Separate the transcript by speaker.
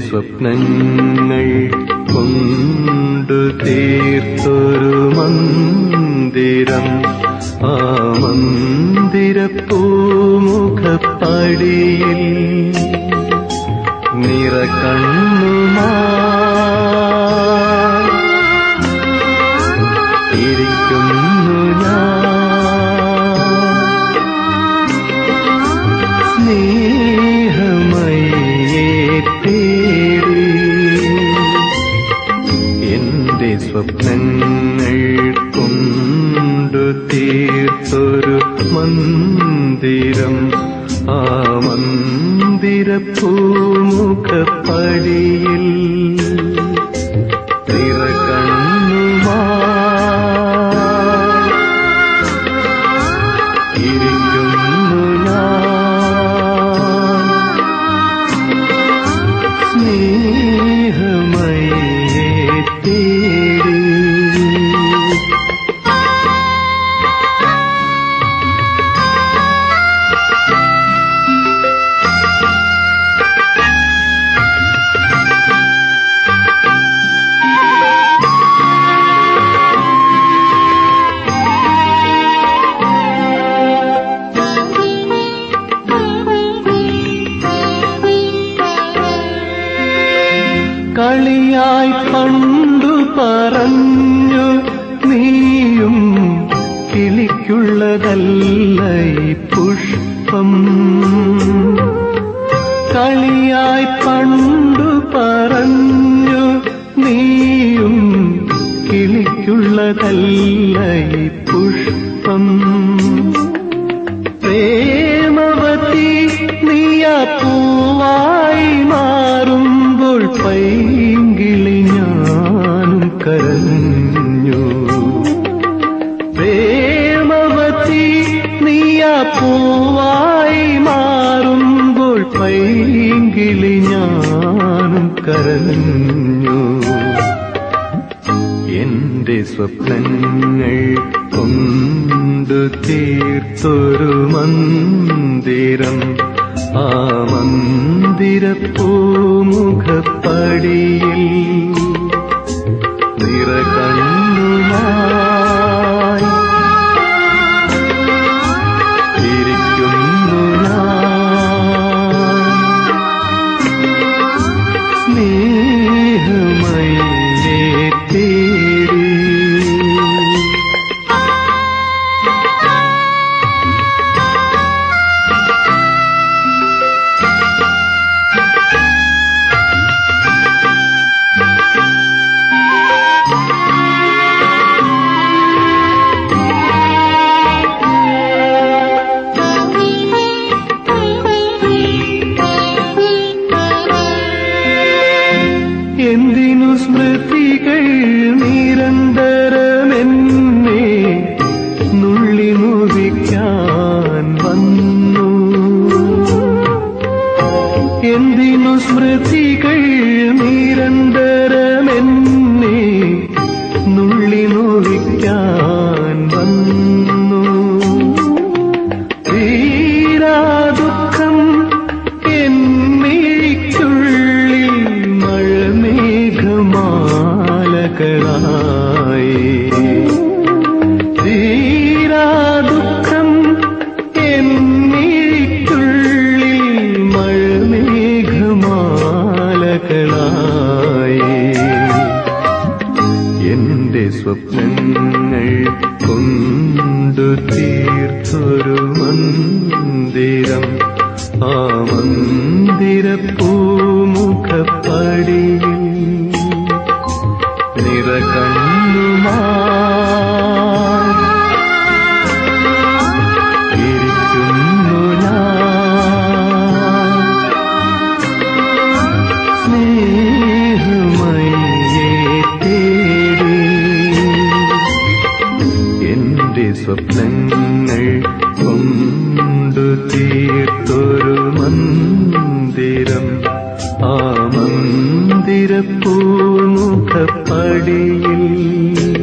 Speaker 1: സ്വപ്നങ്ങൾ കൊണ്ടു തീർത്തൊരു മന്ദിരം ആ മന്ദിരപ്പൂമുഖപ്പടിയിൽ നിറകണ്ണുമായി ഇരിക്കുന്നു ഞാൻ സ്നേഹമയേ തേടി എന്റെ സ്വപ്നങ്ങൾ കൊണ്ടു തീർത്തൊരു മന്ദിരം ആ മന്ദിരപ്പൂമുഖപ്പടിയിൽ നിറകണ്ണുമായി ഇരിക്കുന്നു ഞാൻ സ്നേഹമയേ തേടി കളിയായി പണ്ടു പറഞ്ഞു നീയും കിളിക്കുള്ളതല്ല ഈ പുഷ്പം കളിയായി പണ്ടു പറഞ്ഞു നീയും കിളിക്കുള്ളതല്ല ഈ പുഷ്പം പ്രേമവതി നീയ പൂവായി മാറുമ്പോൾ പൈങ്കിളി ഞാനും കരഞ്ഞു പ്രേമവതി നീയ പൂവായി മാറുമ്പോൾ പൈങ്കിളി ഞാനും കരഞ്ഞു എന്റെ സ്വപ്നങ്ങൾ കൊണ്ടു തീർത്തൊരു മന്ദിരം ആ മന്ദിരപ്പൂമുഖപ്പടിയിൽ നിറകണ്ണുമായി ഇരിക്കുന്നു ഞാൻ സ്നേഹമയേ തേടി എന്തിനു സ്മൃതികൾ നിരന്തരമെന്നെ നുള്ളി മുറിക്കാൻ വന്നു എന്തിനു സ്മൃതികൾ നിരന്തരമെന്നെ നുള്ളി മുറിക്കാൻ വന്നു തീരാ ദുഃഖം എന്നിക്കുള്ളിൽ മഴമേഘമാലകളായി തീരാ ദുഃഖം എന്നിക്കുള്ളിൽ മഴമേഘമാലകളായി എന്റെ സ്വപ്നങ്ങൾ കൊണ്ടു തീർത്തൊരു മന്ദിരം ആ മന്ദിരപ്പൂമുഖപ്പടിയിൽ നിറകണ്ണുമായി ഇരിക്കുന്നു ഞാൻ സ്നേഹമയേ തേടി എന്റെ സ്വപ്നങ്ങൾ കൊണ്ടു തീർത്തൊരു മന്ദിരം ആ മന്ദിരപ്പൂമുഖപ്പടിയിൽ